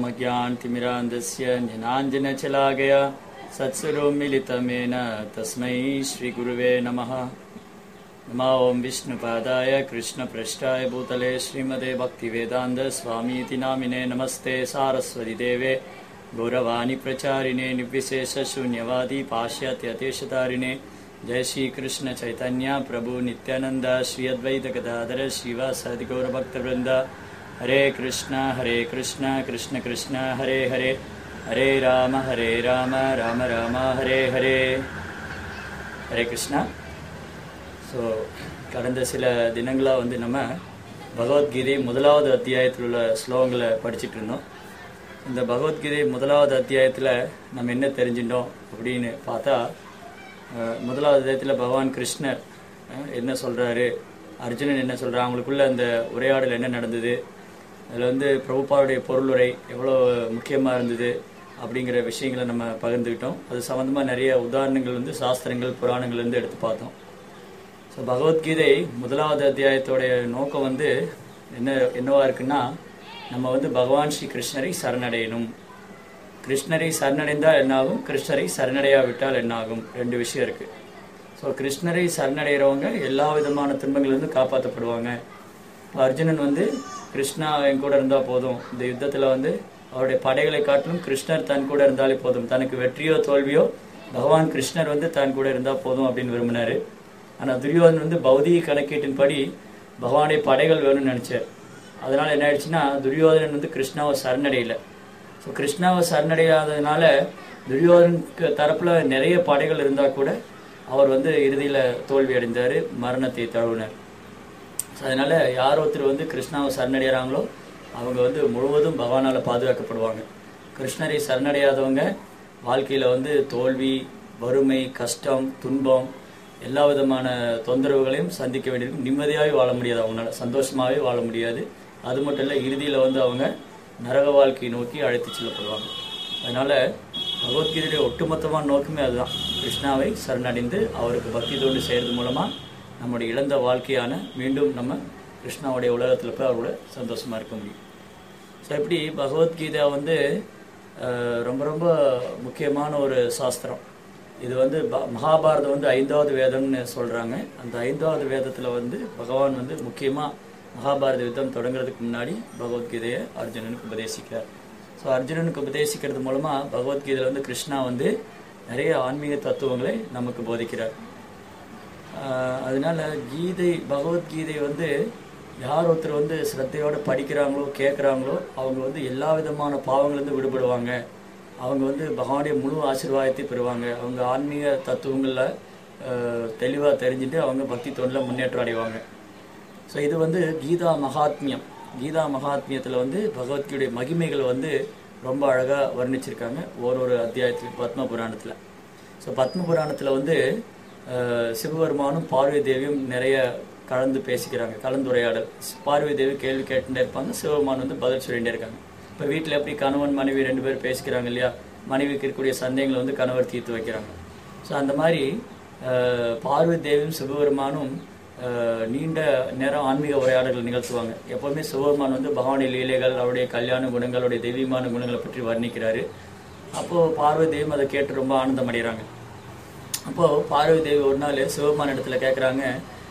ओमज्ञानतिमिरान्धस्य ज्ञानाञ्जनचलागया सत्सुरो मिलितमेन तस्मै श्रीगुरुवे नमः नमो ॐ विष्णुपादाय कृष्णपृष्ठाय भूतले श्रीमते भक्तिवेदान्त स्वामीति नामिने नमस्ते सारस्वतीदेवे गौरवाणि प्रचारिणे निर्विशेषशून्यवादी पाश्चात्यदेशतारिणे जय श्री कृष्ण चैतन्य प्रभु नित्यानंद श्री अद्वैत गदाधर श्रीवासादि गौरभक्तवृंद हरे कृष्ण हरे कृष्ण कृष्ण कृष्ण हरे हरे हरे राम हरे राम राम राम हरे हरे ஹரே கிருஷ்ணா ஸோ கடந்த சில தினங்களாக வந்து நம்ம பகவத்கீதை முதலாவது அத்தியாயத்தில் உள்ள ஸ்லோகங்களை படிச்சுட்டு இருந்தோம் இந்த பகவத்கீதை முதலாவது அத்தியாயத்தில் நம்ம என்ன தெரிஞ்சிட்டோம் அப்படின்னு பார்த்தா அஹ், முதலாவது அத்தியாயத்தில் பகவான் கிருஷ்ணர் அஹ், என்ன சொல்கிறாரு அர்ஜுனன் என்ன சொல்கிறான் அவங்களுக்குள்ள அந்த உரையாடல் என்ன நடந்தது அதில் வந்து பிரபுபாவுடைய பொருளுரை எவ்வளோ முக்கியமாக இருந்தது அப்படிங்கிற விஷயங்களை நம்ம பகிர்ந்துக்கிட்டோம் அது சம்மந்தமாக நிறைய உதாரணங்கள் வந்து சாஸ்திரங்கள் புராணங்கள் இருந்து எடுத்து பார்த்தோம் ஸோ பகவத்கீதை முதலாவது அத்தியாயத்தோடைய நோக்கம் வந்து என்ன என்னவா இருக்குன்னா நம்ம வந்து பகவான் ஸ்ரீ கிருஷ்ணரை சரணடையணும் கிருஷ்ணரை சரணடைந்தால் என்னாகும் கிருஷ்ணரை சரணடையாவிட்டால் என்னாகும் ரெண்டு விஷயம் இருக்கு ஸோ கிருஷ்ணரை சரணடைகிறவங்க எல்லா விதமான துன்பங்களிலிருந்து காப்பாற்றப்படுவாங்க இப்ப அர்ஜுனன் வந்து கிருஷ்ணா என் கூட இருந்தால் போதும் இந்த யுத்தத்தில் வந்து அவருடைய படைகளை காட்டிலும் கிருஷ்ணர் தன் கூட இருந்தாலே போதும் தனக்கு வெற்றியோ தோல்வியோ பகவான் கிருஷ்ணர் வந்து தன் கூட இருந்தால் போதும் அப்படின்னு விரும்பினாரு ஆனால் துரியோதன் வந்து பௌதிக கணக்கீட்டின்படி பகவானுடைய படைகள் வேணும்னு நினைச்சார் அதனால என்ன ஆயிடுச்சுன்னா துரியோதனன் வந்து கிருஷ்ணாவை சரணடையல ஸோ கிருஷ்ணாவை சரணடையாததுனால துரியோதனுக்கு தரப்புல நிறைய படைகள் இருந்தா கூட அவர் வந்து இறுதியில தோல்வி அடைந்தாரு மரணத்தை தழுவினார் ஸோ அதனால யார் ஒருத்தர் வந்து கிருஷ்ணாவை சரணடைகிறாங்களோ அவங்க வந்து முழுவதும் பகவானால பாதுகாக்கப்படுவாங்க கிருஷ்ணரை சரணடையாதவங்க வாழ்க்கையில வந்து தோல்வி வறுமை கஷ்டம் துன்பம் எல்லா விதமான தொந்தரவுகளையும் சந்திக்க வேண்டியிருக்கும் நிம்மதியாகவே வாழ முடியாது அவங்களால சந்தோஷமாகவே வாழ முடியாது அது மட்டும் இல்லை இறுதியில் வந்து அவங்க நரக வாழ்க்கையை நோக்கி அழைத்து செல்லப்படுவாங்க அதனால பகவத்கீதையுடைய ஒட்டுமொத்தமான நோக்கமே அதுதான் கிருஷ்ணாவை சரணடைந்து அவருக்கு பக்தி தொண்டு செய்கிறது மூலமா நம்முடைய இழந்த வாழ்க்கையான மீண்டும் நம்ம கிருஷ்ணாவுடைய உலகத்தில் போய் அவரோட சந்தோஷமா இருக்க முடியும் ஸோ இப்படி பகவத்கீதா வந்து அஹ், ரொம்ப ரொம்ப முக்கியமான ஒரு சாஸ்திரம் இது வந்து ப- மகாபாரதம் வந்து ஐந்தாவது வேதம்னு சொல்றாங்க அந்த ஐந்தாவது வேதத்துல வந்து பகவான் வந்து முக்கியமா மகாபாரத யுத்தம் தொடங்குறதுக்கு முன்னாடி பகவத்கீதையை அர்ஜுனனுக்கு உபதேசிக்கிறார் ஸோ அர்ஜுனனுக்கு உபதேசிக்கிறது மூலமா பகவத்கீதையில வந்து கிருஷ்ணா வந்து நிறைய ஆன்மீக தத்துவங்களை நமக்கு போதிக்கிறார் ஆஹ் அதனால கீதை பகவத்கீதை வந்து யார் ஒருத்தர் வந்து ஸ்ரத்தையோட படிக்கிறாங்களோ கேட்குறாங்களோ அவங்க வந்து எல்லா விதமான பாவங்கள்லேருந்து விடுபடுவாங்க அவங்க வந்து பகவானுடைய முழு ஆசீர்வாதத்தை பெறுவாங்க அவங்க ஆன்மீக தத்துவங்களில் தெளிவாக தெரிஞ்சுட்டு அவங்க பக்தி தொண்டில் முன்னேற்றம் அடைவாங்க ஸோ இது வந்து கீதா மகாத்மியம் கீதா மகாத்மியத்தில் வந்து பகவத்கீதையுடைய மகிமைகளை வந்து ரொம்ப அழகாக வர்ணிச்சிருக்காங்க ஒரு ஒரு அத்தியாயத்தில் பத்ம புராணத்தில் ஸோ பத்ம புராணத்தில் வந்து அஹ், சிவபெருமானும் பார்வதி தேவியும் நிறைய கலந்து பேசிக்கிறாங்க கலந்துரையாடல் பார்வதி தேவி கேள்வி கேட்டுட்டே இருப்பாங்க சிவபெருமான் வந்து பதில் சொல்லிட்டே இருக்காங்க இப்போ வீட்டில் எப்படி கணவன் மனைவி ரெண்டு பேர் பேசிக்கிறாங்க இல்லையா மனைவிக்கு இருக்கக்கூடிய சந்தேகங்களை வந்து கணவர் தீர்த்து வைக்கிறாங்க ஸோ அந்த மாதிரி அஹ், பார்வதி தேவியும் சிவபெருமானும் அஹ், நீண்ட நேரம் ஆன்மீக உரையாடல்கள் நிகழ்த்துவாங்க எப்பவுமே சிவபெருமான் வந்து பகவானுடைய லீலைகள் அவருடைய கல்யாண குணங்கள் அவருடைய தெய்வீகமான குணங்களை பற்றி வர்ணிக்கிறாரு அப்போ பார்வதி தேவியும் அதை கேட்டு ரொம்ப ஆனந்தம் அடைகிறாங்க அப்போ பார்வதி தேவி ஒரு நாள் சிவபெருமான் இடத்துல கேட்குறாங்க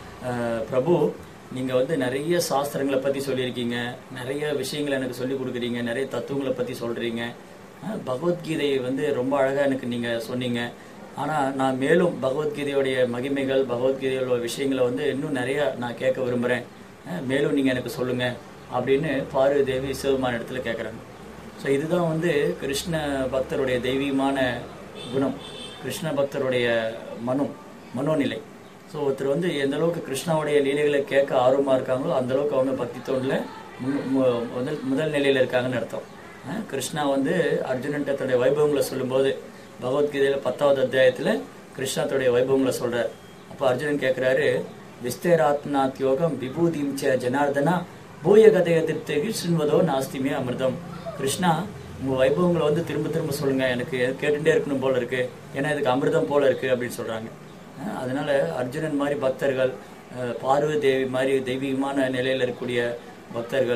பிரபு நீங்க வந்து நிறைய சாஸ்திரங்களை பத்தி சொல்லியிருக்கீங்க நிறைய விஷயங்களை எனக்கு சொல்லி கொடுக்குறீங்க நிறைய தத்துவங்களை பத்தி சொல்றீங்க அஹ், பகவத்கீதையை வந்து ரொம்ப அழகா எனக்கு நீங்க சொன்னீங்க ஆனா நான் மேலும் பகவத்கீதையுடைய மகிமைகள் பகவத்கீதையோட விஷயங்களை வந்து இன்னும் நிறைய நான் கேட்க விரும்புறேன் அஹ், மேலும் நீங்க எனக்கு சொல்லுங்க அப்படின்னு பார்வதி தேவி சிவபெருமான் இடத்துல கேட்குறாங்க ஸோ இதுதான் வந்து கிருஷ்ண பக்தருடைய தெய்வீகமான குணம் கிருஷ்ண பக்தருடைய மனு மனோநிலை ஸோ ஒருத்தர் வந்து எந்த அளவுக்கு கிருஷ்ணாவுடைய லீலைகளை கேட்க ஆர்வமாக இருக்காங்களோ அந்த அளவுக்கு அவங்க பக்தி தோண்டில் முதல் முதல் நிலையில் இருக்காங்கன்னு அர்த்தம் அஹ் கிருஷ்ணா வந்து அர்ஜுனன்ட்ட தன்னுடைய வைபவங்களை சொல்லும்போது பகவத்கீதையில் பத்தாவது அத்தியாயத்தில் கிருஷ்ணா தன்னுடைய வைபவங்களை சொல்றார் அப்போ அர்ஜுனன் கேட்குறாரு விஸ்தேராத்மநாத் யோகம் விபூதிம் ச ஜனார்தனா பூய கதையத்திற்கு சின்வதோ நாஸ்திமே அமிர்தம் கிருஷ்ணா உங்க வைபவங்களை வந்து திரும்ப திரும்ப சொல்லுங்க எனக்கு கேட்டுட்டே இருக்கணும் போல இருக்கு ஏன்னா இதுக்கு அமிர்தம் போல இருக்கு அப்படின்னு சொல்றாங்க அஹ் அதனால அர்ஜுனன் மாதிரி பக்தர்கள் அஹ் பார்வதி தேவி மாதிரி தெய்வீகமான நிலையில இருக்கக்கூடிய பக்தர்கள்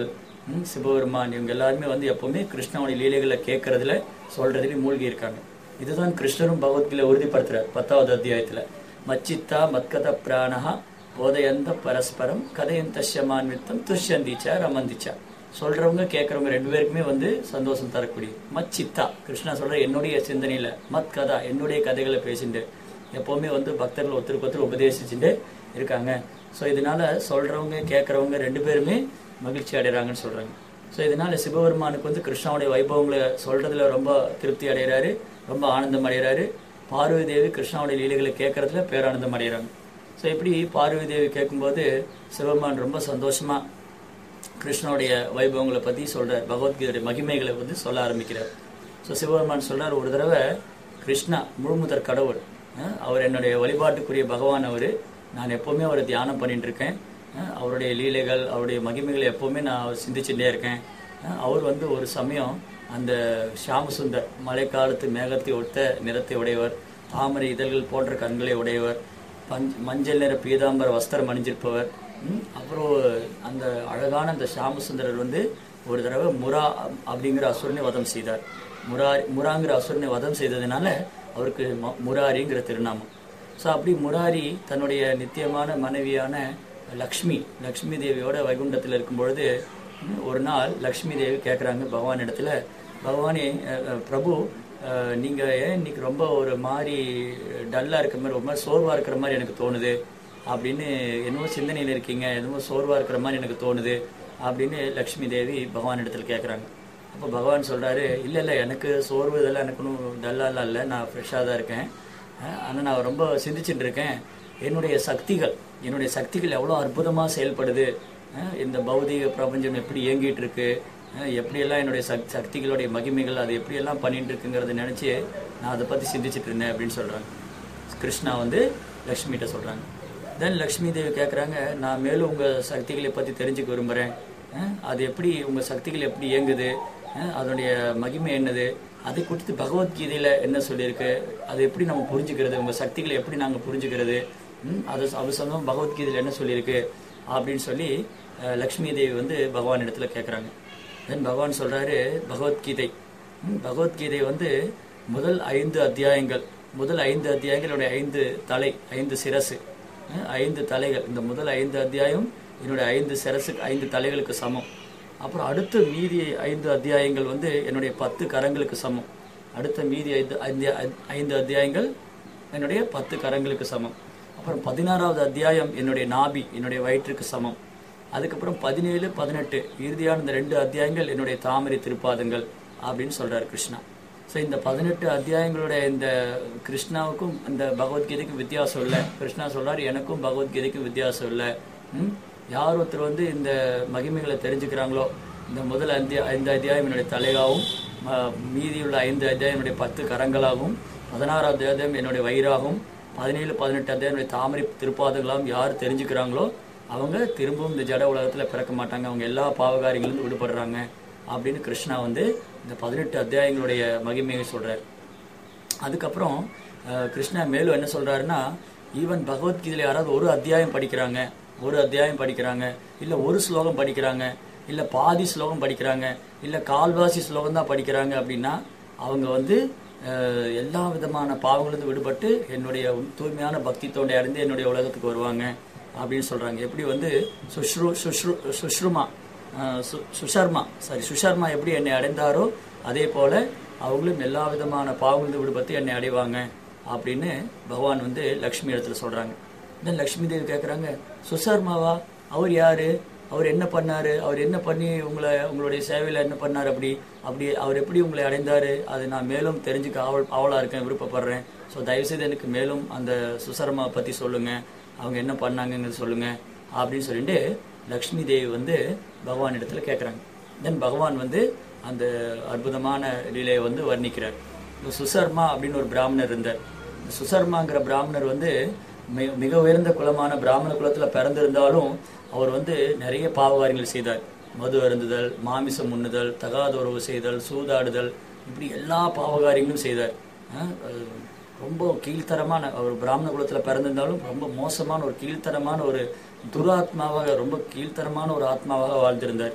ம், சிவபெருமான் இவங்க எல்லாருமே வந்து எப்பவுமே கிருஷ்ணாவுடைய லீலைகளை கேட்கறதுல சொல்றதுல மூழ்கி இருக்காங்க இதுதான் கிருஷ்ணரும் பகவத்கீதை உறுதிப்படுத்துறார் பத்தாவது அத்தியாயத்துல மச்சித்தா மத்கத பிராணஹா போதயந்த பரஸ்பரம் கதையந்தமான்வித்தம் துஷ்யந்திச்சா ரமந்திச்சா சொல்றவங்க கேட்கறவங்க ரெண்டு பேருக்குமே வந்து சந்தோஷம் தரக்கூடிய மச்சித்தா கிருஷ்ணா சொல்ற என்னுடைய சிந்தனையில மத் கதா என்னுடைய கதைகளை பேசிட்டு எப்பவுமே வந்து பக்தர்கள் ஒருத்தருக்கு ஒருத்தர் உபதேசிச்சுட்டு இருக்காங்க ஸோ இதனால சொல்றவங்க கேட்கறவங்க ரெண்டு பேருமே மகிழ்ச்சி அடைறாங்கன்னு சொல்றாங்க ஸோ இதனால சிவபெருமானுக்கு வந்து கிருஷ்ணாவுடைய வைபவங்களை சொல்றதுல ரொம்ப திருப்தி அடைகிறாரு ரொம்ப ஆனந்தம் அடைகிறாரு பார்வதி தேவி கிருஷ்ணாவுடைய லீலைகளை கேட்கறதுல பேரானந்தம் அடைகிறாங்க ஸோ இப்படி பார்வதி தேவி கேட்கும்போது சிவபெருமான் ரொம்ப சந்தோஷமா கிருஷ்ணனுடைய வைபவங்களை பத்தி சொல்றார் பகவத்கீதையுடைய மகிமைகளை வந்து சொல்ல ஆரம்பிக்கிறார் ஸோ சிவபெருமான் சொல்றார் ஒரு தடவை கிருஷ்ணா முழுமுதற் கடவுள் அஹ், அவர் என்னுடைய வழிபாட்டுக்குரிய பகவான் அவர் நான் எப்பவுமே அவரை தியானம் பண்ணிட்டு இருக்கேன் அஹ், அவருடைய லீலைகள் அவருடைய மகிமைகளை எப்பவுமே நான் அவர் சிந்திச்சுட்டே இருக்கேன் அஹ், அவர் வந்து ஒரு சமயம் அந்த ஷாமசுந்தர் மழைக்காலத்து மேகத்தை ஒத்த நிறத்தை உடையவர் தாமரை இதழ்கள் போன்ற கண்களை உடையவர் பஞ்ச் மஞ்சள் நிற பீதாம்பர வஸ்திரம் அணிஞ்சிருப்பவர் ம், அப்புறம் அந்த அழகான அந்த ஷாமசுந்தரர் வந்து ஒரு தடவை முரா அப்படிங்கிற அசுரனை வதம் செய்தார் முரா முராங்கிற அசுரனை வதம் செய்ததுனால அவருக்கு ம- முராரிங்கிற திருநாமம் ஸோ அப்படி முராரி தன்னுடைய நித்தியமான மனைவியான லக்ஷ்மி லக்ஷ்மி தேவியோட வைகுண்டத்தில் இருக்கும் பொழுது ம், ஒரு நாள் லக்ஷ்மி தேவி கேட்குறாங்க பகவான் இடத்துல பகவானே அஹ், அஹ், பிரபு அஹ், நீங்க ஏன் இன்னைக்கு ரொம்ப ஒரு மாதிரி டல்லா இருக்கிற மாதிரி ஒரு மாதிரி சோர்வா இருக்கிற மாதிரி எனக்கு தோணுது அப்படின்னு என்னமோ சிந்தனையில் இருக்கீங்க என்னமோ சோர்வா இருக்கிற மாதிரி எனக்கு தோணுது அப்படின்னு லக்ஷ்மி தேவி பகவான் இடத்துல கேட்குறாங்க அப்போ பகவான் சொல்றாரு இல்லை இல்லை எனக்கு சோர்வு இதெல்லாம் எனக்கு ஒன்றும் டல்லாலாம் இல்லை நான் ஃப்ரெஷ்ஷாக தான் இருக்கேன் அஹ், ஆனா நான் ரொம்ப சிந்திச்சுட்டு இருக்கேன் என்னுடைய சக்திகள் என்னுடைய சக்திகள் எவ்வளோ அற்புதமாக செயல்படுது அஹ், இந்த பௌதிக பிரபஞ்சம் எப்படி இயங்கிட்டு இருக்கு அஹ், எப்படியெல்லாம் என்னுடைய சக் சக்திகளுடைய மகிமைகள் அது எப்படியெல்லாம் பண்ணிட்டு இருக்குங்கிறத நினச்சி நான் அதை பற்றி சிந்திச்சுட்டு இருந்தேன் அப்படின்னு சொல்கிறாங்க கிருஷ்ணா வந்து லக்ஷ்மிகிட்ட சொல்கிறாங்க தென் லக்ஷ்மி தேவி கேட்குறாங்க நான் மேலும் உங்கள் சக்திகளை பற்றி தெரிஞ்சுக்க விரும்புகிறேன் அது எப்படி உங்கள் சக்திகள் எப்படி இயங்குது அஹ், அதனுடைய மகிமை என்னது அதை குறித்து பகவத்கீதையில் என்ன சொல்லியிருக்கு அது எப்படி நம்ம புரிஞ்சுக்கிறது உங்கள் சக்திகளை எப்படி நாங்கள் புரிஞ்சுக்கிறது ம், அது அது சொந்தம் பகவத்கீதையில் என்ன சொல்லியிருக்கு அப்படின்னு சொல்லி அஹ், லக்ஷ்மி தேவி வந்து பகவான் இடத்துல கேட்குறாங்க தென் பகவான் சொல்றாரு பகவத்கீதை ம், பகவத்கீதை வந்து முதல் ஐந்து அத்தியாயங்கள் முதல் ஐந்து அத்தியாயங்களுடைய ஐந்து தலை ஐந்து சிரசு அஹ், ஐந்து தலைகள் இந்த முதல் ஐந்து அத்தியாயம் என்னுடைய ஐந்து சிரசுக்கு ஐந்து தலைகளுக்கு சமம் அப்புறம் அடுத்த மீதி ஐந்து அத்தியாயங்கள் வந்து என்னுடைய பத்து கரங்களுக்கு சமம் அடுத்த மீதி ஐந்து ஐந்து ஐந்து அத்தியாயங்கள் என்னுடைய பத்து கரங்களுக்கு சமம் அப்புறம் பதினாறாவது அத்தியாயம் என்னுடைய நாபி என்னுடைய வயிற்றுக்கு சமம் அதுக்கப்புறம் பதினேழு பதினெட்டு இறுதியான இந்த ரெண்டு அத்தியாயங்கள் என்னுடைய தாமரை திருப்பாதங்கள் அப்படின்னு சொல்றாரு கிருஷ்ணா ஸோ இந்த பதினெட்டு அத்தியாயங்களுடைய இந்த கிருஷ்ணாவுக்கும் இந்த பகவத்கீதைக்கும் வித்தியாசம் இல்லை கிருஷ்ணா சொல்றாரு எனக்கும் பகவத்கீதைக்கும் வித்தியாசம் இல்லை ம்? யார் ஒருத்தர் வந்து இந்த மகிமைகளை தெரிஞ்சுக்கிறாங்களோ இந்த முதல் அத்தியா ஐந்து அத்தியாயம் என்னுடைய தலையாகவும் ம- மீதியுள்ள ஐந்து அத்தியாயம் என்னுடைய பத்து கரங்களாகவும் பதினாறாவது அத்தியாயம் என்னுடைய வயிறாகவும் பதினேழு பதினெட்டு அத்தியாயம் என்னுடைய தாமரை திருப்பாதங்களாகவும் யார் தெரிஞ்சுக்கிறாங்களோ அவங்க திரும்பவும் இந்த ஜட உலகத்துல பிறக்க மாட்டாங்க அவங்க எல்லா பாவகாரிகளிலும் விடுபடுறாங்க அப்படின்னு கிருஷ்ணா வந்து இந்த பதினெட்டு அத்தியாயங்களுடைய மகிமையை சொல்றார் அதுக்கப்புறம் அஹ், கிருஷ்ணா மேலும் என்ன சொல்றாருன்னா ஈவன் பகவத்கீதையில யாராவது ஒரு அத்தியாயம் படிக்கிறாங்க ஒரு அத்தியாயம் படிக்கிறாங்க இல்ல ஒரு ஸ்லோகம் படிக்கிறாங்க இல்ல பாதி ஸ்லோகம் படிக்கிறாங்க இல்ல கால்வாசி ஸ்லோகம் தான் படிக்கிறாங்க அப்படின்னா அவங்க வந்து அஹ், எல்லா விதமான பாவங்களிலிருந்து விடுபட்டு என்னுடைய தூய்மையான பக்தி தோண்டை அடைந்து என்னுடைய உலகத்துக்கு வருவாங்க அப்படின்னு சொல்றாங்க எப்படி வந்து சுஷ்ரு சுஷ்ரு சுஷ்ருமா அஹ், சு- சுஷர்மா சாரி சுஷர்மா எப்படி என்னை அடைந்தாரோ அதே போல அவங்களும் எல்லா விதமான பாவங்களிலிருந்து விடுபட்டு என்னை அடைவாங்க அப்படின்னு பகவான் வந்து லக்ஷ்மி இடத்துல சொல்றாங்க தென் லக்ஷ்மி தேவி கேட்குறாங்க சுஷர்மாவா அவர் யாரு அவர் என்ன பண்ணாரு அவர் என்ன பண்ணி உங்களை உங்களுடைய சேவையில என்ன பண்ணாரு அப்படி அப்படி அவர் எப்படி உங்களை அடைந்தாரு அது நான் மேலும் தெரிஞ்சுக்க ஆவல் ஆவலா இருக்கேன் விருப்பப்படுறேன் ஸோ தயவுசெய்து எனக்கு மேலும் அந்த சுசர்மா பத்தி சொல்லுங்க அவங்க என்ன பண்ணாங்கங்கிறது சொல்லுங்க அப்படின்னு சொல்லிட்டு லக்ஷ்மி தேவி வந்து பகவான் இடத்துல கேட்குறாங்க தென் பகவான் வந்து அந்த அற்புதமான லீலையை வந்து வர்ணிக்கிறார் இந்த சுசர்மா அப்படின்னு ஒரு பிராமணர் இருந்தார் இந்த சுசர்மாங்கிற பிராமணர் வந்து மி- மிக உயர்ந்த குலமான பிராமண குலத்துல பிறந்திருந்தாலும் அவர் வந்து நிறைய பாவகாரியங்கள் செய்தார் மது அருந்துதல் மாமிசம் உண்ணுதல் தகாத உறவு செய்தல் சூதாடுதல் இப்படி எல்லா பாவகாரியங்களும் செய்தார் அஹ் அஹ் ரொம்ப கீழ்த்தரமான ஒரு பிராமண குலத்துல பிறந்திருந்தாலும் ரொம்ப மோசமான ஒரு கீழ்த்தரமான ஒரு துராத்மாவாக ரொம்ப கீழ்த்தரமான ஒரு ஆத்மாவாக வாழ்ந்திருந்தார்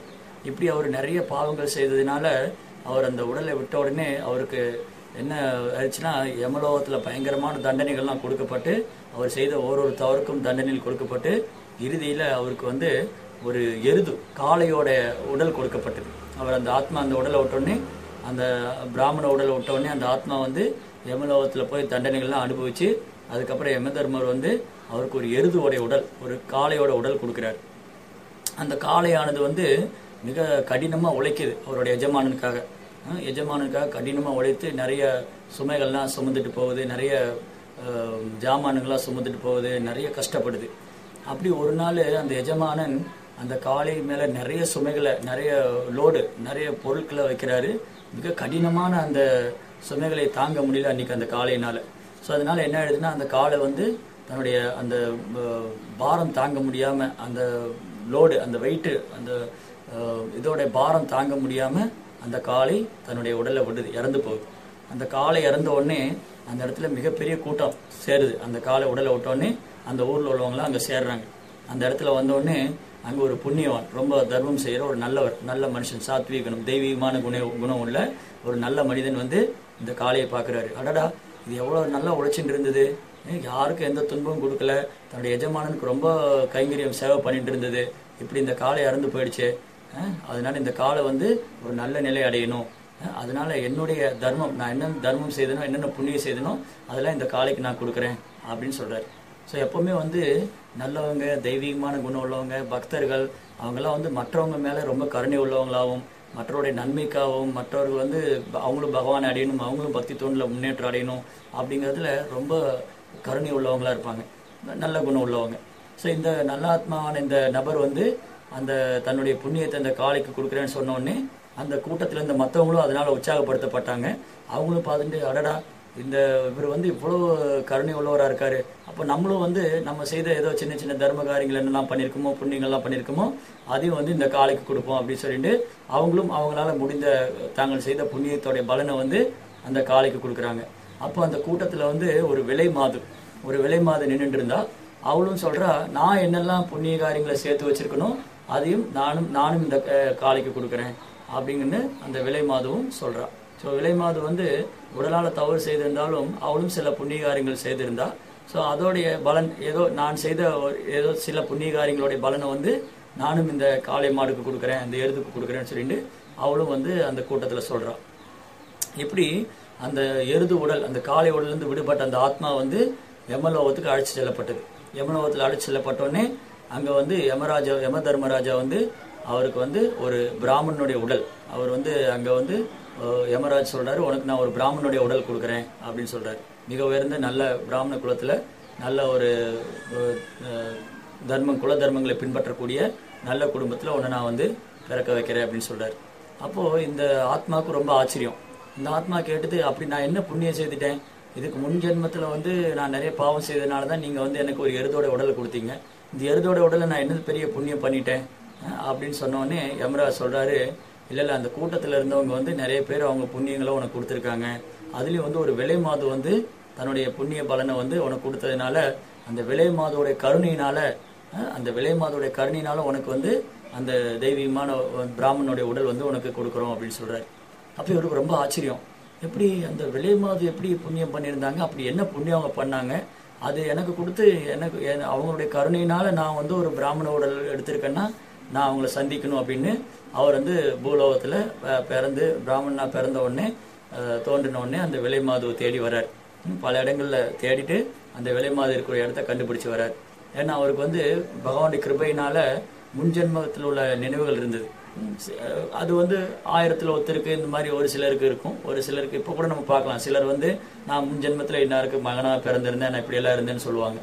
இப்படி அவர் நிறைய பாவங்கள் செய்ததுனால அவர் அந்த உடலை விட்ட உடனே அவருக்கு என்ன ஆயிடுச்சுன்னா யமலோகத்துல பயங்கரமான தண்டனைகள்லாம் கொடுக்கப்பட்டு அவர் செய்த ஓரொரு தவறுக்கும் தண்டனைகள் கொடுக்கப்பட்டு இறுதியில அவருக்கு வந்து ஒரு எருது காளையோட உடல் கொடுக்கப்பட்டது அவர் அந்த ஆத்மா அந்த உடலை விட்டோடனே அந்த பிராமண உடலை விட்டோடனே அந்த ஆத்மா வந்து யமலோகத்துல போய் தண்டனைகள்லாம் அனுபவிச்சு அதுக்கப்புறம் யமதர்மர் வந்து அவருக்கு ஒரு எருதுவோட உடல் ஒரு காளையோட உடல் கொடுக்கிறார் அந்த காளையானது வந்து மிக கடினமா உழைக்குது அவருடைய எஜமானனுக்காக அஹ் எஜமானனுக்காக கடினமா உழைத்து நிறைய சுமைகள்லாம் சுமந்துட்டு போகுது நிறைய அஹ், ஜாமானுங்கள்லாம் சுமந்துட்டு போகுது நிறைய கஷ்டப்படுது அப்படி ஒரு நாள் அந்த எஜமானன் அந்த காளை மேல நிறைய சுமைகளை நிறைய லோடு நிறைய பொருட்களை வைக்கிறாரு மிக கடினமான அந்த சுமைகளை தாங்க முடியல அன்னைக்கு அந்த காளையினால ஸோ அதனால என்ன ஆயிடுதுன்னா அந்த காளை வந்து தன்னுடைய அந்த அஹ், பாரம் தாங்க முடியாம அந்த லோடு அந்த வெயிட்டு அந்த அஹ், இதோட பாரம் தாங்க முடியாம அந்த காளை தன்னுடைய உடலை விடுது இறந்து போகுது அந்த காளை இறந்த உடனே அந்த இடத்துல மிகப்பெரிய கூட்டம் சேருது அந்த காளை உடலை விட்ட உடனே அந்த ஊர்ல உள்ளவங்களாம் அங்க சேர்றாங்க அந்த இடத்துல வந்த உடனே அங்க ஒரு புண்ணியவான் ரொம்ப தர்மம் செய்யற ஒரு நல்லவர் நல்ல மனுஷன் சாத்வீக குணம் தெய்வீகமான குண குணம் உள்ள ஒரு நல்ல மனிதன் வந்து இந்த காளையை பார்க்கறாரு அடடா இது எவ்வளவு நல்லா உழைச்சிட்டு இருந்தது ஏன் யாருக்கும் எந்த துன்பமும் கொடுக்கல தன்னுடைய எஜமானனுக்கு ரொம்ப கைங்கரியம் சேவை பண்ணிட்டு இருந்தது இப்படி இந்த காளை இறந்து போயிடுச்சு அஹ் அதனால இந்த காலை வந்து ஒரு நல்ல நிலை அடையணும் அஹ் அதனால என்னுடைய தர்மம் நான் என்ன தர்மம் செய்தனோ என்னென்ன புண்ணியம் செய்தனோ அதெல்லாம் இந்த காளைக்கு நான் கொடுக்குறேன் அப்படின்னு சொல்றாரு ஸோ எப்பவுமே வந்து நல்லவங்க தெய்வீகமான குணம் உள்ளவங்க பக்தர்கள் அவங்கெல்லாம் வந்து மற்றவங்க மேல ரொம்ப கருணை உள்ளவங்களாகவும் மற்றவருடைய நன்மைக்காகவும் மற்றவர்கள் வந்து அவங்களும் பகவானை அடையணும் அவங்களும் பக்தி தோண்டில் முன்னேற்றம் அடையணும் அப்படிங்கிறதுல ரொம்ப கருணை உள்ளவங்களா இருப்பாங்க நல்ல குணம் உள்ளவங்க ஸோ இந்த நல்ல ஆத்மாவான இந்த நபர் வந்து அந்த தன்னுடைய புண்ணியத்தை அந்த காளைக்கு கொடுக்குறேன்னு சொன்ன உடனே அந்த கூட்டத்துல இருந்த மற்றவங்களும் அதனால உற்சாகப்படுத்தப்பட்டாங்க அவங்களும் பார்த்துட்டு அடடா இந்த இவர் வந்து இவ்வளவு கருணை உள்ளவரா இருக்காரு அப்போ நம்மளும் வந்து நம்ம செய்த ஏதோ சின்ன சின்ன தர்ம காரியங்கள் என்னெல்லாம் பண்ணியிருக்கோமோ புண்ணியங்கள்லாம் பண்ணியிருக்கோமோ அதையும் வந்து இந்த காளைக்கு கொடுப்போம் அப்படின்னு சொல்லிட்டு அவங்களும் அவங்களால முடிந்த தாங்கள் செய்த புண்ணியத்தோடைய பலனை வந்து அந்த காளைக்கு கொடுக்குறாங்க அப்போ அந்த கூட்டத்துல வந்து ஒரு விலை மாது ஒரு விலை மாது நின்றுட்டு இருந்தா அவளும் சொல்றா நான் என்னெல்லாம் புண்ணிய காரியங்களை சேர்த்து வச்சிருக்கணும் அதையும் நானும் நானும் இந்த அஹ், காளைக்கு கொடுக்குறேன் அப்படிங்கன்னு அந்த விலை மாதுவும் சொல்றா ஸோ விலை மாது வந்து உடலால தவறு செய்திருந்தாலும் அவளும் சில புண்ணிய காரியங்கள் செய்திருந்தா ஸோ அதோடைய பலன் ஏதோ நான் செய்த ஒரு- ஏதோ சில புண்ணிய காரியங்களுடைய பலனை வந்து நானும் இந்த காளை மாடுக்கு கொடுக்குறேன் இந்த எருதுக்கு கொடுக்குறேன்னு சொல்லிட்டு அவளும் வந்து அந்த கூட்டத்துல சொல்றா இப்படி அந்த எருது உடல் அந்த காளை உடலிருந்து விடுபட்ட அந்த ஆத்மா வந்து யமலோகத்துக்கு அழைச்சு செல்லப்பட்டது யமலோகத்தில் அழைச்சு செல்லப்பட்டோடனே அங்க வந்து யமராஜா யம தர்மராஜா வந்து அவருக்கு வந்து ஒரு பிராமணனுடைய உடல் அவர் வந்து அங்க வந்து அஹ், யமராஜ் சொல்றாரு உனக்கு நான் ஒரு பிராமணனுடைய உடல் கொடுக்குறேன் அப்படின்னு சொல்றாரு மிக உயர்ந்த நல்ல பிராமண குலத்துல நல்ல ஒரு அஹ், அஹ், தர்மம் குல தர்மங்களை பின்பற்றக்கூடிய நல்ல குடும்பத்துல உன்னை நான் வந்து பிறக்க வைக்கிறேன் அப்படின்னு சொல்றாரு அப்போ இந்த ஆத்மாவுக்கு ரொம்ப ஆச்சரியம் இந்த ஆத்மா கேட்டது அப்படி நான் என்ன புண்ணியம் செய்துட்டேன் இதுக்கு முன் ஜென்மத்துல வந்து நான் நிறைய பாவம் செய்ததுனால தான் நீங்க வந்து எனக்கு ஒரு எருதோட உடலை கொடுத்தீங்க இந்த எருதோட உடலை நான் என்ன பெரிய புண்ணியம் பண்ணிட்டேன் அஹ் அப்படின்னு சொன்ன உடனே யமராஜ் சொல்றாரு இல்ல இல்ல அந்த கூட்டத்துல இருந்தவங்க வந்து நிறைய பேர் அவங்க புண்ணியங்களை உனக்கு கொடுத்துருக்காங்க அதுலயும் வந்து ஒரு விலை மாது வந்து தன்னுடைய புண்ணிய பலனை வந்து உனக்கு கொடுத்ததுனால அந்த விலை மாதோடைய கருணையினால அஹ் அந்த விலை மாதோடைய கருணையினால உனக்கு வந்து அந்த தெய்வீகமான பிராமணனுடைய உடல் வந்து உனக்கு கொடுக்குறோம் அப்படின்னு சொல்றாரு அப்ப இவருக்கு ரொம்ப ஆச்சரியம் எப்படி அந்த விலை மாது எப்படி புண்ணியம் பண்ணியிருந்தாங்க அப்படி என்ன புண்ணியம் அவங்க பண்ணாங்க அது எனக்கு கொடுத்து எனக்கு என- அவங்களுடைய கருணையினால நான் வந்து ஒரு பிராமண உடல் எடுத்திருக்கேன்னா நான் அவங்கள சந்திக்கணும் அப்படின்னு அவர் வந்து பூலோகத்துல அஹ், பிறந்து பிராமணனா பிறந்த உடனே அஹ், தோன்றின உடனே அந்த விலை மாதுவை தேடி வர்றார் ம், பல இடங்கள்ல தேடிட்டு அந்த விலை மாது இருக்கிற இடத்த கண்டுபிடிச்சு வர்றார் ஏன்னா அவருக்கு வந்து பகவானுடைய கிருபையினால முன்ஜென்மத்தில் உள்ள நினைவுகள் இருந்தது ம், சி- அஹ், அது வந்து ஆயிரத்துல ஒருத்தருக்கு இந்த மாதிரி ஒரு சிலருக்கு இருக்கும் ஒரு சிலருக்கு இப்போ கூட நம்ம பார்க்கலாம் சிலர் வந்து நான் முன் ஜென்மத்துல இன்னாருக்கு மகனா பிறந்திருந்தேன் நான் இப்படி எல்லாம் இருந்தேன்னு சொல்லுவாங்க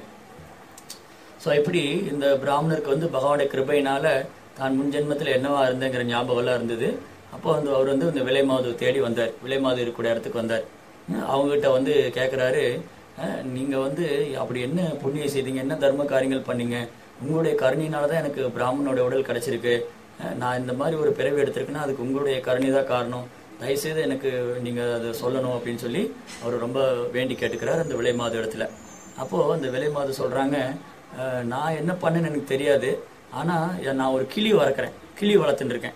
ஸோ இப்படி இந்த பிராமணருக்கு வந்து பகவானுடைய கிருபையினால தான் முன் ஜென்மத்தில் என்னவா இருந்தேங்கிற ஞாபகம் எல்லாம் இருந்தது அப்போ வந்து அவர் வந்து இந்த விலை மாது தேடி வந்தார் விலை மாது இருக்கக்கூடிய இடத்துக்கு வந்தார் அஹ் அவங்ககிட்ட வந்து கேட்குறாரு நீங்க வந்து அப்படி என்ன புண்ணியம் செய்தீங்க என்ன தர்ம காரியங்கள் பண்ணீங்க உங்களுடைய கருணையினால தான் எனக்கு பிராமணனுடைய உடல் கிடைச்சிருக்கு அஹ் நான் இந்த மாதிரி ஒரு பிறவி எடுத்திருக்கேன்னா அதுக்கு உங்களுடைய கருணை தான் காரணம் தயவுசெய்து எனக்கு நீங்க அதை சொல்லணும் அப்படின்னு சொல்லி அவர் ரொம்ப வேண்டி கேட்டுக்கிறார் அந்த விலை மாது இடத்துல அப்போ அந்த விலை மாது சொல்றாங்க "அஹ், நான் என்ன பண்ணேன்னு எனக்கு தெரியாது ஆனா எ- நான் ஒரு கிளி வளர்க்குறேன் கிளி வளர்த்துட்டு இருக்கேன்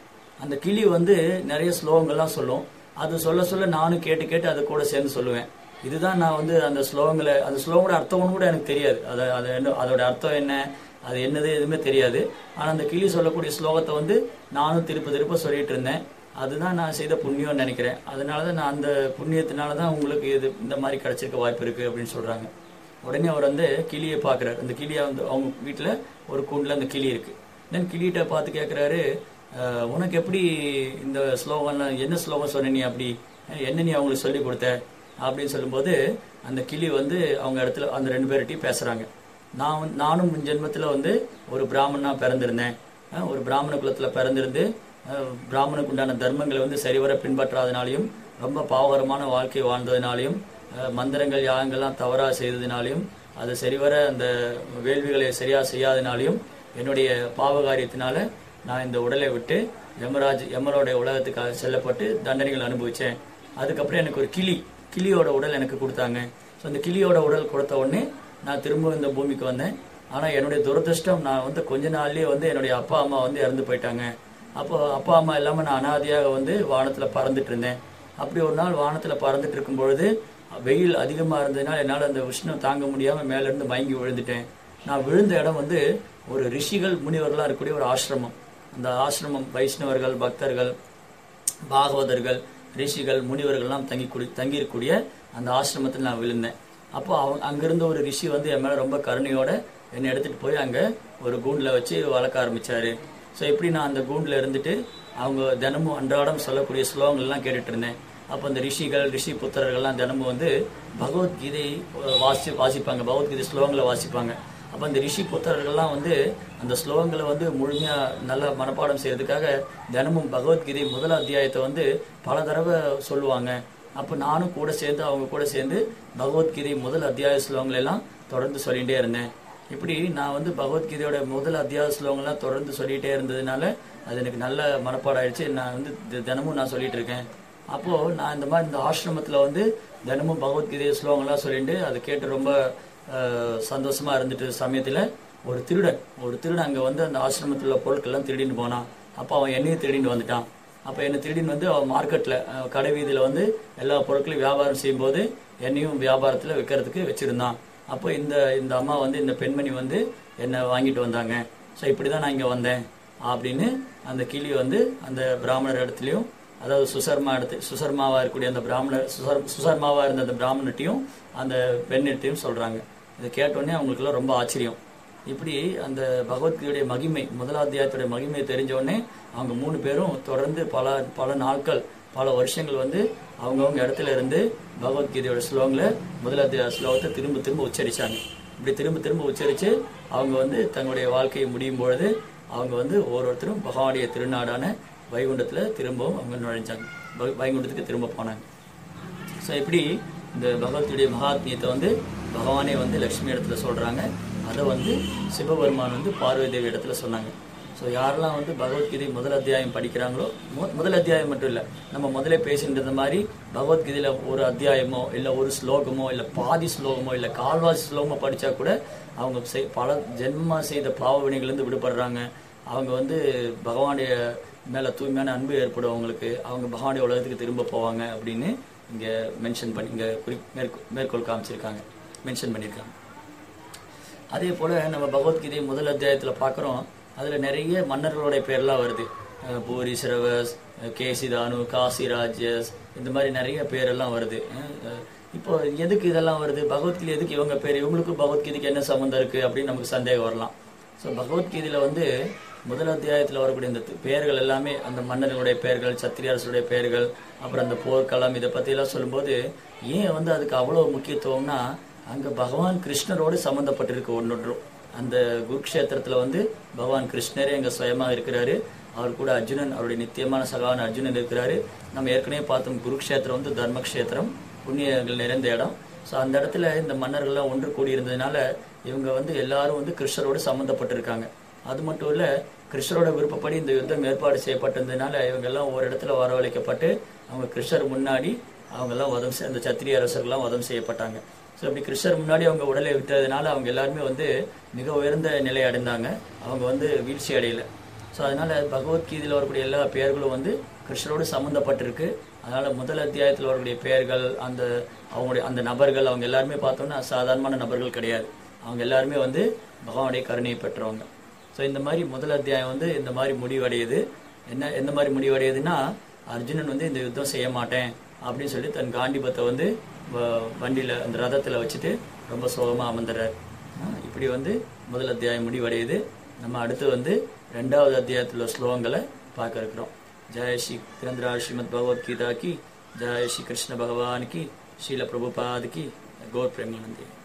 அந்த கிளி வந்து நிறைய ஸ்லோகங்கள்லாம் சொல்லும் அது சொல்ல சொல்ல நானும் கேட்டு கேட்டு அது கூட சேர்ந்து சொல்லுவேன் இதுதான் நான் வந்து அந்த ஸ்லோகங்களை அந்த ஸ்லோகோட அர்த்தம் கூட எனக்கு தெரியாது அது அது என்ன அதோட அர்த்தம் என்ன அது என்னது எதுவுமே தெரியாது ஆனா அந்த கிளி சொல்லக்கூடிய ஸ்லோகத்தை வந்து நானும் திருப்ப திருப்ப சொல்லிட்டு இருந்தேன் அதுதான் நான் செய்த புண்ணியம்னு நினைக்கிறேன் அதனால தான் நான் அந்த புண்ணியத்தினால தான் உங்களுக்கு இது இந்த மாதிரி கிடைச்சிருக்க வாய்ப்பு இருக்கு அப்படின்னு சொல்றாங்க உடனே அவர் வந்து கிளியை பார்க்குறாரு அந்த கிளியை வந்து அவங்க வீட்டில் ஒரு கூண்டில் அந்த கிளி இருக்கு தென் கிளிகிட்ட பார்த்து கேட்குறாரு உனக்கு எப்படி இந்த ஸ்லோகம்லாம் என்ன ஸ்லோகம் சொன்ன நீ அப்படி அஹ் என்ன நீ அவங்களுக்கு சொல்லி கொடுத்த அப்படின்னு சொல்லும்போது அந்த கிளி வந்து அவங்க இடத்துல அந்த ரெண்டு பேர்கிட்டையும் பேசுறாங்க நான் வந்து- நானும் முன் ஜென்மத்தில் வந்து ஒரு பிராமணனா பிறந்திருந்தேன் அஹ் ஒரு பிராமண குலத்தில் பிறந்திருந்து அஹ் பிராமணுக்கு உண்டான தர்மங்களை வந்து சரிவர பின்பற்றாதனாலையும் ரொம்ப பாவகரமான வாழ்க்கை வாழ்ந்ததுனாலையும் அஹ் மந்திரங்கள் யாகங்கள்லாம் தவறா செய்ததினாலையும் அது சரிவர அந்த வேள்விகளை சரியா செய்யாதனாலையும் என்னுடைய பாவகாரியத்தினால நான் இந்த உடலை விட்டு யமராஜ் யமரோட உலகத்துக்காக செல்லப்பட்டு தண்டனைகள் அனுபவிச்சேன் அதுக்கப்புறம் எனக்கு ஒரு கிளி கிளியோட உடல் எனக்கு கொடுத்தாங்க ஸோ அந்த கிளியோட உடல் கொடுத்த உடனே நான் திரும்ப இந்த பூமிக்கு வந்தேன் ஆனா என்னுடைய துரதிருஷ்டம் நான் வந்து கொஞ்ச நாள்லயே வந்து என்னுடைய அப்பா அம்மா வந்து இறந்து போயிட்டாங்க அப்போ அப்பா அம்மா இல்லாம நான் அனாதையாக வந்து வானத்துல பறந்துட்டு இருந்தேன் அப்படி ஒரு நாள் வானத்துல பறந்துட்டு இருக்கும் பொழுது வெயில் அதிகமா இருந்ததுனால என்னால அந்த உஷ்ணம் தாங்க முடியாம மேல இருந்து மயங்கி விழுந்துட்டேன் நான் விழுந்த இடம் வந்து ஒரு ரிஷிகள் முனிவர்களா இருக்கக்கூடிய ஒரு ஆசிரமம் அந்த ஆசிரமம் வைஷ்ணவர்கள் பக்தர்கள் பாகவதர்கள் ரிஷிகள் முனிவர்கள்லாம் தங்கி குடி தங்கியிருக்கக்கூடிய அந்த ஆசிரமத்தில் நான் விழுந்தேன் அப்போ அவங்க அங்கிருந்த ஒரு ரிஷி வந்து என் மேல ரொம்ப கருணையோட என்னை எடுத்துட்டு போய் அங்க ஒரு கூண்டுல வச்சு வளர்க்க ஆரம்பிச்சாரு ஸோ இப்படி நான் அந்த கூண்டுல இருந்துட்டு அவங்க தினமும் அன்றாடம் சொல்லக்கூடிய ஸ்லோகங்கள் எல்லாம் கேட்டுட்டு இருந்தேன் அப்போ அந்த ரிஷிகள் ரிஷி புத்திரர்கள்லாம் தினமும் வந்து பகவத்கீதை அஹ், வாசி வாசிப்பாங்க பகவத்கீதை ஸ்லோகங்களை வாசிப்பாங்க அப்போ அந்த ரிஷி புத்தர்கள்லாம் வந்து அந்த ஸ்லோகங்களை வந்து முழுமையா நல்லா மனப்பாடம் செய்யறதுக்காக தினமும் பகவத்கீதை முதல் அத்தியாயத்தை வந்து பல தடவை சொல்லுவாங்க அப்போ நானும் கூட சேர்ந்து அவங்க கூட சேர்ந்து பகவத்கீதை முதல் அத்தியாய ஸ்லோகங்கள் எல்லாம் தொடர்ந்து சொல்லிகிட்டே இருந்தேன் இப்படி நான் வந்து பகவத்கீதையோட முதல் அத்தியாய ஸ்லோகங்கள்லாம் தொடர்ந்து சொல்லிட்டே இருந்ததுனால அது எனக்கு நல்ல மனப்பாடம் ஆயிடுச்சு நான் வந்து தி- தினமும் நான் சொல்லிட்டு இருக்கேன் அப்போ நான் இந்த மாதிரி இந்த ஆசிரமத்துல வந்து தினமும் பகவத்கீதை ஸ்லோகங்கள்லாம் சொல்லிட்டு அதை கேட்டு ரொம்ப அஹ், சந்தோஷமா இருந்துட்டு சமயத்துல ஒரு திருடன் ஒரு திருடன் அங்க வந்து அந்த ஆசிரமத்தில் உள்ள பொருட்கள்லாம் திருடின்னு போனான் அப்போ அவன் என்னையும் திருடின்னு வந்துட்டான் அப்போ என்னை திருடின்னு வந்து அவன் மார்க்கெட்ல அஹ், கடை வீதியில வந்து எல்லா பொருட்களையும் வியாபாரம் செய்யும்போது என்னையும் வியாபாரத்துல விற்கிறதுக்கு வச்சிருந்தான் அப்போ இந்த இந்த அம்மா வந்து இந்த பெண்மணி வந்து என்னை வாங்கிட்டு வந்தாங்க ஸோ இப்படிதான் நான் இங்க வந்தேன் அப்படின்னு அந்த கிளி வந்து அந்த பிராமணர் இடத்துலயும் அதாவது சுசர்மா இடத்து சுசர்மாவா இருக்கக்கூடிய அந்த பிராமணர் சுசர் சுசர்மாவா இருந்த அந்த பிராமணட்டையும் அந்த பெண்ணிட்டையும் சொல்றாங்க இதை கேட்டோடனே அவங்களுக்குலாம் ரொம்ப ஆச்சரியம் இப்படி அந்த பகவத்கீதையுடைய மகிமை முதல் அத்தியாயத்துடைய மகிமையை தெரிஞ்ச உடனே அவங்க மூணு பேரும் தொடர்ந்து பல பல நாட்கள் பல வருஷங்கள் வந்து அவங்கவங்க இடத்துல இருந்து பகவத்கீதையோட ஸ்லோகங்களை முதல் அத்தியாய ஸ்லோகத்தை திரும்ப திரும்ப உச்சரிச்சாங்க இப்படி திரும்ப திரும்ப உச்சரிச்சு அவங்க வந்து தங்களுடைய வாழ்க்கையை முடியும் பொழுது அவங்க வந்து ஒவ்வொருத்தரும் பகவானுடைய திருநாடான வைகுண்டத்துல திரும்பவும் அவங்க நுழைஞ்சாங்க வை- வைகுண்டத்துக்கு திரும்ப போனாங்க ஸோ இப்படி இந்த பகவத்துடைய மகாத்மியத்தை வந்து பகவானே வந்து லக்ஷ்மி இடத்துல சொல்றாங்க அதை வந்து சிவபெருமான் வந்து பார்வதி தேவி இடத்துல சொன்னாங்க ஸோ யாரெல்லாம் வந்து பகவத்கீதை முதல் அத்தியாயம் படிக்கிறாங்களோ மு- முதல் அத்தியாயம் மட்டும் இல்லை நம்ம முதல்ல பேசிட்டு இருந்த மாதிரி பகவத்கீதையில ஒரு அத்தியாயமோ இல்லை ஒரு ஸ்லோகமோ இல்லை பாதி ஸ்லோகமோ இல்லை கால்வாசி ஸ்லோகமோ படிச்சா கூட அவங்க செய்- பல ஜென்மமா செய்த பாவ வினைகள்லேருந்து விடுபடுறாங்க அவங்க வந்து பகவானுடைய மேல தூய்மையான அன்பு ஏற்படும் அவங்களுக்கு அவங்க பகவானுடைய உலகத்துக்கு திரும்ப போவாங்க அப்படின்னு இங்க மென்ஷன் பண்ணி இங்க குறி மேற்கோ- மேற்கோள் காமிச்சிருக்காங்க மென்ஷன் பண்ணியிருக்காங்க அதே போல நம்ம பகவத்கீதை முதல் அத்தியாயத்துல பார்க்குறோம் அதுல நிறைய மன்னர்களுடைய பேர்லாம் வருது அஹ் பூரி சிரவஸ் அஹ் கேசிதானு காசிராஜ்யஸ் இந்த மாதிரி நிறைய பேரெல்லாம் வருது அஹ் அஹ் இப்போ எதுக்கு இதெல்லாம் வருது பகவத்கீதை எதுக்கு இவங்க பேர் இவங்களுக்கு பகவத்கீதைக்கு என்ன சம்மந்தம் இருக்கு அப்படின்னு நமக்கு சந்தேகம் வரலாம் ஸோ பகவத்கீதையில வந்து முதல் அத்தியாயத்தில் வரக்கூடிய இந்த து- பெயர்கள் எல்லாமே அந்த மன்னர்களுடைய பெயர்கள் சத்திரியரசுடைய பெயர்கள் அப்புறம் அந்த போர்க்களம் இதை பத்தி எல்லாம் சொல்லும்போது ஏன் வந்து அதுக்கு அவ்வளவு முக்கியத்துவம்னா அங்க பகவான் கிருஷ்ணரோடு சம்பந்தப்பட்டிருக்கு ஒன்னொன்றும் அந்த குருக்ஷேத்திரத்துல வந்து பகவான் கிருஷ்ணரே அங்க சுயமா இருக்கிறாரு அவர் கூட அர்ஜுனன் அவருடைய நித்தியமான சகான அர்ஜுனன் இருக்கிறாரு நம்ம ஏற்கனவே பார்த்தோம் குருக்ஷேத்திரம் வந்து தர்மக்ஷேத்திரம் புண்ணியங்கள் நிறைந்த இடம் ஸோ அந்த இடத்துல இந்த மன்னர்கள்லாம் ஒன்று கூடி இருந்ததுனால இவங்க வந்து எல்லாரும் வந்து கிருஷ்ணரோடு சம்மந்தப்பட்டிருக்காங்க அது மட்டும் இல்ல கிருஷ்ணரோட விருப்பப்படி இந்த யுத்தம் ஏற்பாடு செய்யப்பட்டிருந்ததுனால இவங்க எல்லாம் ஒரு இடத்துல வரவழைக்கப்பட்டு அவங்க கிருஷ்ணர் முன்னாடி அவங்க எல்லாம் வதம் செய்- அந்த சத்திரிய அரசர்கள்லாம் வதம் செய்யப்பட்டாங்க ஸோ இப்படி கிருஷ்ணர் முன்னாடி அவங்க உடலை விட்டதுனால அவங்க எல்லாருமே வந்து மிக உயர்ந்த நிலை அடைந்தாங்க அவங்க வந்து வீழ்ச்சி அடையல ஸோ அதனால பகவத்கீதையில் வரக்கூடிய எல்லா பெயர்களும் வந்து கிருஷ்ணரோடு சம்மந்தப்பட்டிருக்கு அதனால முதல் அத்தியாயத்தில் வரக்கூடிய பெயர்கள் அந்த அவங்களுடைய அந்த நபர்கள் அவங்க எல்லாருமே பார்த்தோம்னா சாதாரணமான நபர்கள் கிடையாது அவங்க எல்லாருமே வந்து பகவானுடைய கருணையை பெற்றவங்க ஸோ இந்த மாதிரி முதல் அத்தியாயம் வந்து இந்த மாதிரி முடிவடையுது என்ன எந்த மாதிரி முடிவடையுதுன்னா அர்ஜுனன் வந்து இந்த யுத்தம் செய்ய மாட்டேன் அப்படின்னு சொல்லி தன் காண்டிபத்தை வந்து வ- வண்டியில அந்த ரதத்துல வச்சுட்டு ரொம்ப சோகமா அமர்ந்துறார் ஆஹ் இப்படி வந்து முதல் அத்தியாயம் முடிவடையுது நம்ம அடுத்து வந்து ரெண்டாவது அத்தியாயத்தில் உள்ள ஸ்லோகங்களை பார்க்க இருக்கிறோம் ஜெய ஸ்ரீ கிரந்திரா ஸ்ரீமத் பகவத்கீதா கி ஜெய ஸ்ரீ கிருஷ்ண பகவான் கி ஸ்ரீல பிரபுபாத் கி கௌர் பிரேமானந்தி